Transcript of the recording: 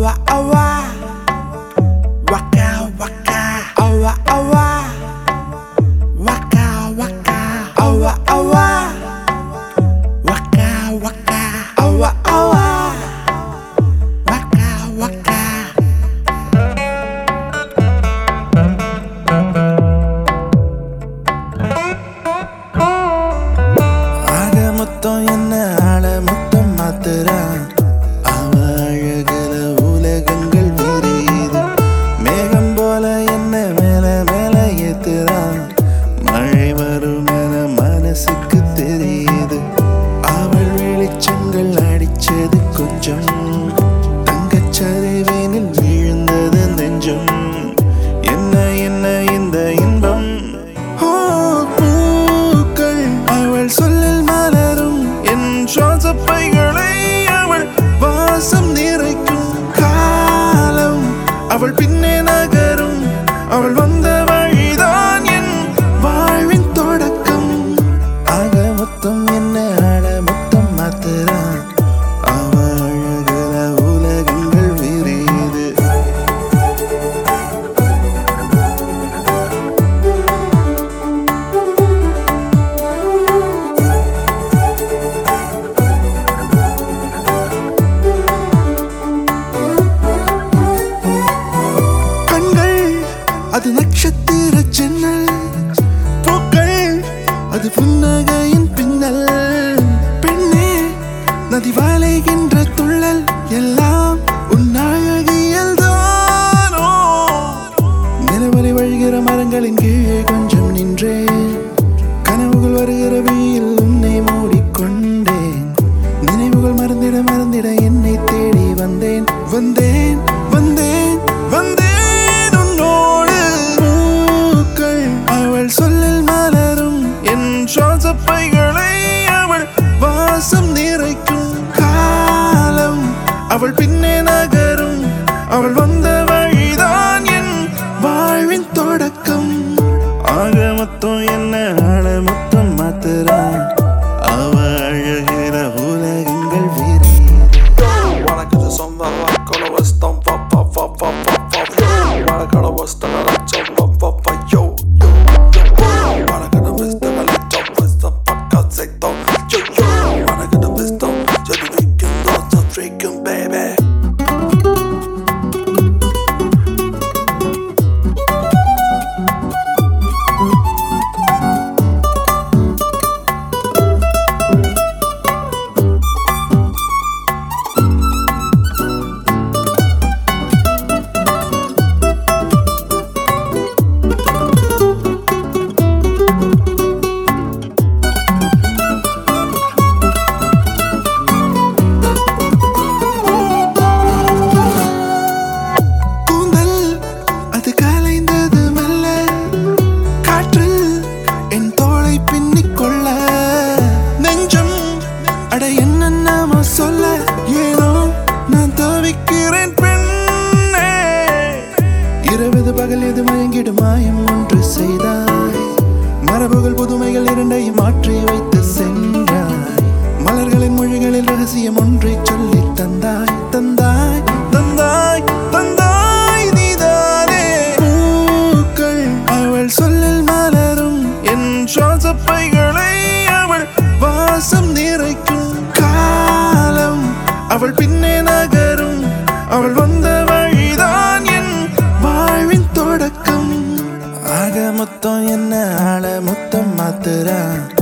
awa awa waka waka awa awa waka waka awa awa waka waka awa awa waka waka ஆக மொத்தம் என்ன ஆள மொத்தம் மாத்துறான் அவ அழகுல உலகங்கள் விரியுது மேகம் போல என்ன மேல மேல ஏத்துறான் மழை வரும் என மனசுக்கு தெரியுது அவள் வெளிச்சங்கள் அடிச்சது கொஞ்சம் தங்கச்சரிவினில் விழுந்தது நெஞ்சம் என்ன என்ன இந்த இன்பம் ஓ, பூக்கள் அவள் சொல்லில் மலரும் என் சுவாச பைகளை அவள் வாசம் நிறைக்கும் காலம் அவள் பின்னே நகரும் அவள் வந்த வழிதான் என் வாழ்வின் தொடக்கம் ஆக மொத்தம் என்ன ஆட மொத்தம் மாத்துறான் அவ அழகுல உலகங்கள் விரியுது கண்கள் அது நட்சத்திர ஜன்னல் பூக்கள் அது புன்னகையின் பின்னல் பெண்ணே நதி வாழைகின்ற துள்ளல் எல்லாம் உன் அழகியல் தானோ நிலவரை வழிகிற மரங்களின் கீழே கொஞ்சம் நின்றேன் கனவுகள் வருகிற வெயில் உன்னை மூடிக்கொண்டேன் நினைவுகள் மறந்திட மறந்திட என்னை தேடி வந்தேன் வந்தேன் வந்தேன் வந்தேன் உன்னோடு பூக்கள் அவள் சொல்லில் மலரும் என் சுவாச பைகளை அவள் வாசம் நிறைக்கும் காலம் அவள் பின்னே நகரும் அவள் வந்த வழிதான் என் வாழ்வின் தொடக்கம் ஆக மொத்தம் என்ன ஆள மொத்தம் மாத்துறான் அவ அழகிற உலகங்கள் விரியுது Wanna get some of that gonna west on fa fa fa fa fa fa yo Wanna get a west on a chop fa fa fa yo yo yo Wanna get a west on a chop west on fa ka say to yo yo Wanna get a west on just the weekend lots of freaking baby கூந்தல் அது கலைந்தது மெல்ல காற்றில் என் தோளை பின்னிக் கொள்ள நெஞ்சம் அட என்ன நாம சொல்ல ஏனோ நான் தவிக்கிறேன் பெண்ணே இரவது பகல் எது மயங்கிடும் மாயம் ஒன்று செய்தாய் மரபுகள் புதுமைகள் இரண்டையும் மாற்றி வைத்து சென்றாய் மலர்களின் மொழிகளில் ரகசியம் ஒன்றை சொல்லி தந்தாய் தந்தாய் தந்தாய் தந்தாய் நீதானே பூக்கள் அவள் சொல்லில் மலரும் என் சுவாச பைகளை அவள் வாசம் நிறைக்கும் காலம் அவள் பின்னே நகரும் அவள் வந்த வழிதான் என் வாழ்வின் தொடக்கம் ஆக மொத்தம் என்ன ஆள மொத்தம் மாத்துறான்